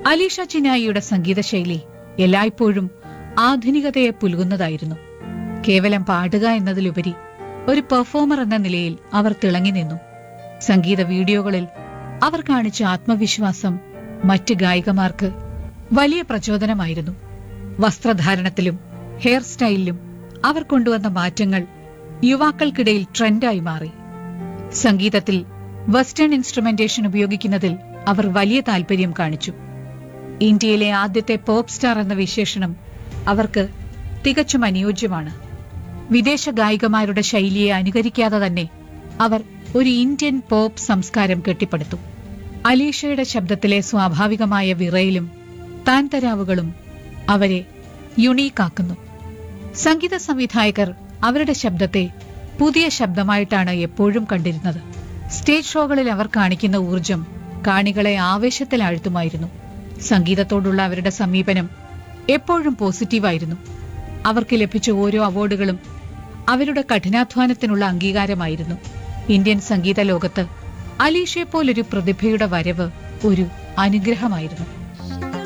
അലീഷ ചിനായിയുടെ സംഗീത ശൈലി എല്ലായ്പ്പോഴും ആധുനികതയെ പുലുകുന്നതായിരുന്നു കേവലം പാടുക എന്നതിലുപരി ഒരു പെർഫോമർ എന്ന നിലയിൽ അവർ തിളങ്ങി നിന്നു സംഗീത വീഡിയോകളിൽ അവർ കാണിച്ച ആത്മവിശ്വാസം മറ്റ് ഗായികമാർക്ക് വലിയ പ്രചോദനമായിരുന്നു വസ്ത്രധാരണത്തിലും ഹെയർ സ്റ്റൈലിലും അവർ കൊണ്ടുവന്ന മാറ്റങ്ങൾ യുവാക്കൾക്കിടയിൽ ട്രെൻഡായി മാറി സംഗീതത്തിൽ വെസ്റ്റേൺ ഇൻസ്ട്രുമെന്റേഷൻ ഉപയോഗിക്കുന്നതിൽ അവർ വലിയ താൽപര്യം കാണിച്ചു ഇന്ത്യയിലെ ആദ്യത്തെ പോപ്പ് സ്റ്റാർ എന്ന വിശേഷണം അവർക്ക് തികച്ചും അനുയോജ്യമാണ് വിദേശ ഗായികമാരുടെ ശൈലിയെ അനുകരിക്കാതെ തന്നെ അവർ ഒരു ഇന്ത്യൻ പോപ്പ് സംസ്കാരം കെട്ടിപ്പടുത്തു അലീഷയുടെ ശബ്ദത്തിലെ സ്വാഭാവികമായ വിറയിലും താൻ തരാവുകളും അവരെ യുണീക്കാക്കുന്നു സംഗീത സംവിധായകർ അവരുടെ ശബ്ദത്തെ പുതിയ ശബ്ദമായിട്ടാണ് എപ്പോഴും കണ്ടിരുന്നത് സ്റ്റേജ് ഷോകളിൽ അവർ കാണിക്കുന്ന ഊർജം കാണികളെ ആവേശത്തിലാഴ്ത്തുമായിരുന്നു സംഗീതത്തോടുള്ള അവരുടെ സമീപനം എപ്പോഴും പോസിറ്റീവായിരുന്നു അവർക്ക് ലഭിച്ച ഓരോ അവാർഡുകളും അവരുടെ കഠിനാധ്വാനത്തിനുള്ള അംഗീകാരമായിരുന്നു ഇന്ത്യൻ സംഗീത ലോകത്ത് അലീഷയെ പോലൊരു പ്രതിഭയുടെ വരവ് ഒരു അനുഗ്രഹമായിരുന്നു